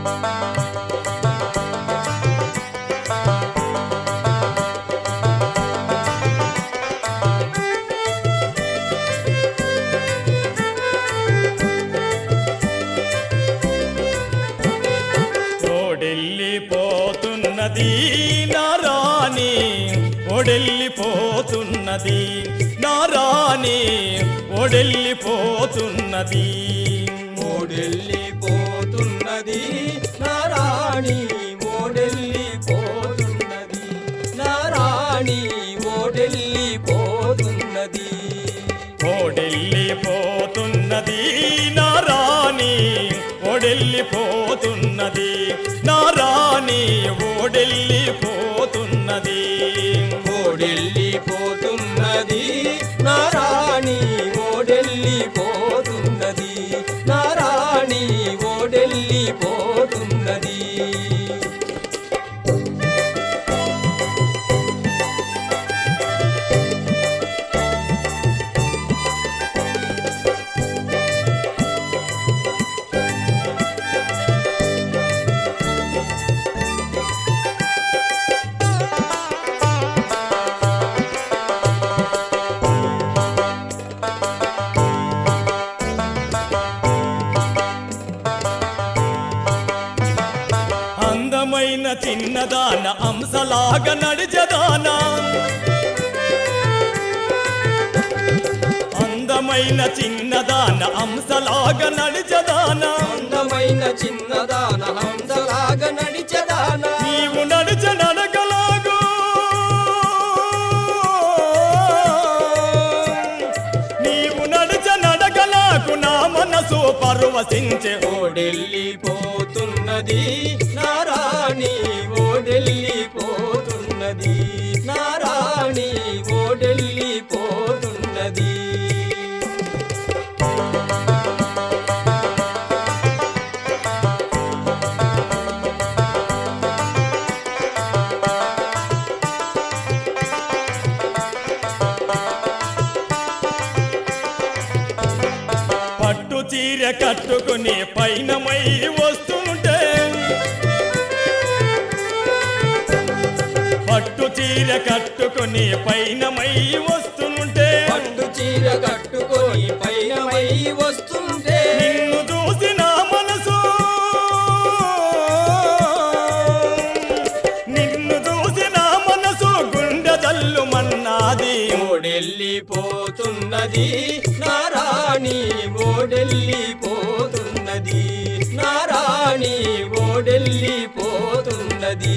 ఓడెళ్ళిపోతున్నది నారాణి ఓడెళ్ళిపోతున్నది నారాణి ఓడెళ్ళిపోతున్నది మోడెల్లిపోతున్నది నారాణి మోడెల్లిపోతున్నది నారాణి మోడెల్లిపోతున్నది ఓడెళ్ళిపోతున్నది నారాణి ఓడెళ్ళిపోతున్నది నారాణి ఓడెళ్ళిపోతున్నది మోడెల్లిపోతున్నది నారాణి మోడెల్లిపోతున్నది నారాణి మోడెల్లిపోతున్నది అందమైన చిన్నదాన అంశలాగా నడిచదానా అందమైన చిన్నదాన అంశలాగా నడిచదానా అందమైన చిన్నదాన హంసలాగా నడిచదాన నీవు నడిచ నడకలాగు నీవు నడిచ నడకలాగు నా మనసు పర్వశించే ఓడెల్లిపోతున్నది నారాణి ఓడెల్లిపోతున్నది నారాణి ఓడెల్లిపోతున్నది పట్టు చీర కట్టుకుని పైనమై వస్తుంటే పట్టు చీర కట్టుకుని పైనమై వస్తుంటే పట్టు చీర కట్టుకొని పైనమై వస్తుంటే నిన్ను చూసి నా మనసు నిన్ను చూసి నా మనసు గుండె జల్లు మన్నాది ఓడెల్లిపోతున్నది నారాణి ఓడెల్లిపోతున్నది నారాణి ఓడెల్లిపోతున్నది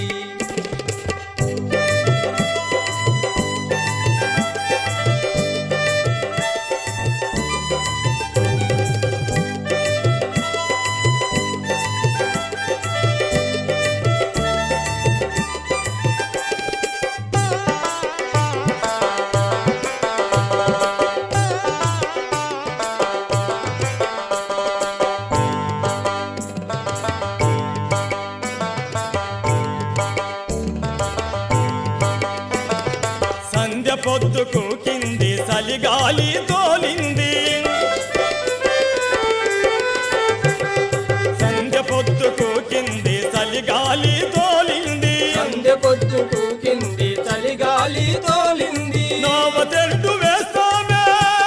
సంధ్య పొద్దుకు కింది చలిగాలి తోలింది సంధ్య పొద్దుకు కింది చలిగాలి తోలింది సంధ్య పొద్దుకు కింది చలిగాలి తోలింది నోవ తెడ్డు వేస్తామే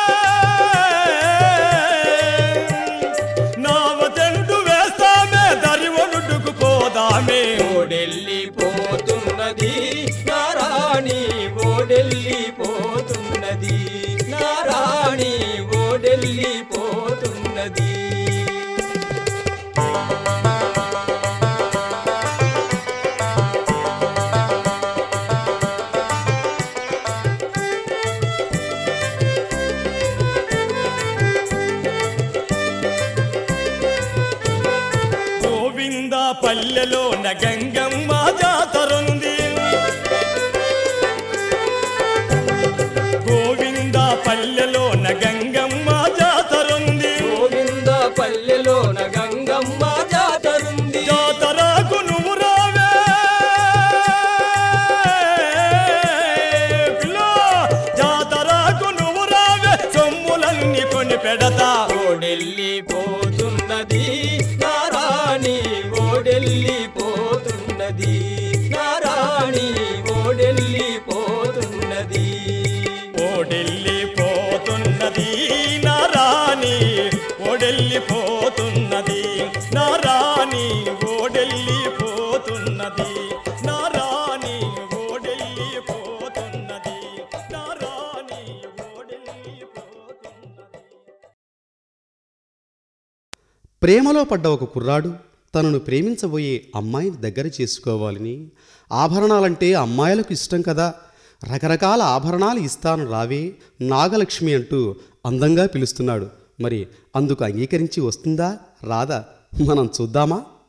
నోవ తెడ్డు వేస్తామే దరి ఒడ్డుకు పోదామే ఓడెల్లిపోతున్నది నారాణి ఓడెల్లిపోతున్నది నారాణి ఓడెల్లిపోతున్నది గోవింద పల్లెలోన గంగమ్మ జాతరుంది గోవింద పల్లెలోన గంగమ్మ జాతరుంది గోవింద పల్లెలోన గంగమ్మ జాతరుంది జాతరకు నువ్వు రావే పిల్లో, జాతరకు నువ్వు రావే సొమ్ములన్నీ కొని పెడతా ఓడెల్లిపోతున్నది నారాణి రాణి ఓడెళ్ళిపోతున్నది నా రాణి ఓడెళ్ళిపోతున్నది నా రాణి ఓడెళ్ళిపోతున్నది నా రాణి ఓడెళ్ళిపోతున్నది ప్రేమలో పడ్డ ఒక కుర్రాడు తనను ప్రేమించబోయే అమ్మాయిని దగ్గర చేసుకోవాలని ఆభరణాలంటే అమ్మాయిలకు ఇష్టం కదా రకరకాల ఆభరణాలు ఇస్తాను రావే నాగలక్ష్మి అంటూ అందంగా పిలుస్తున్నాడు మరి అందుకు అంగీకరించి వస్తుందా రాదా మనం చూద్దామా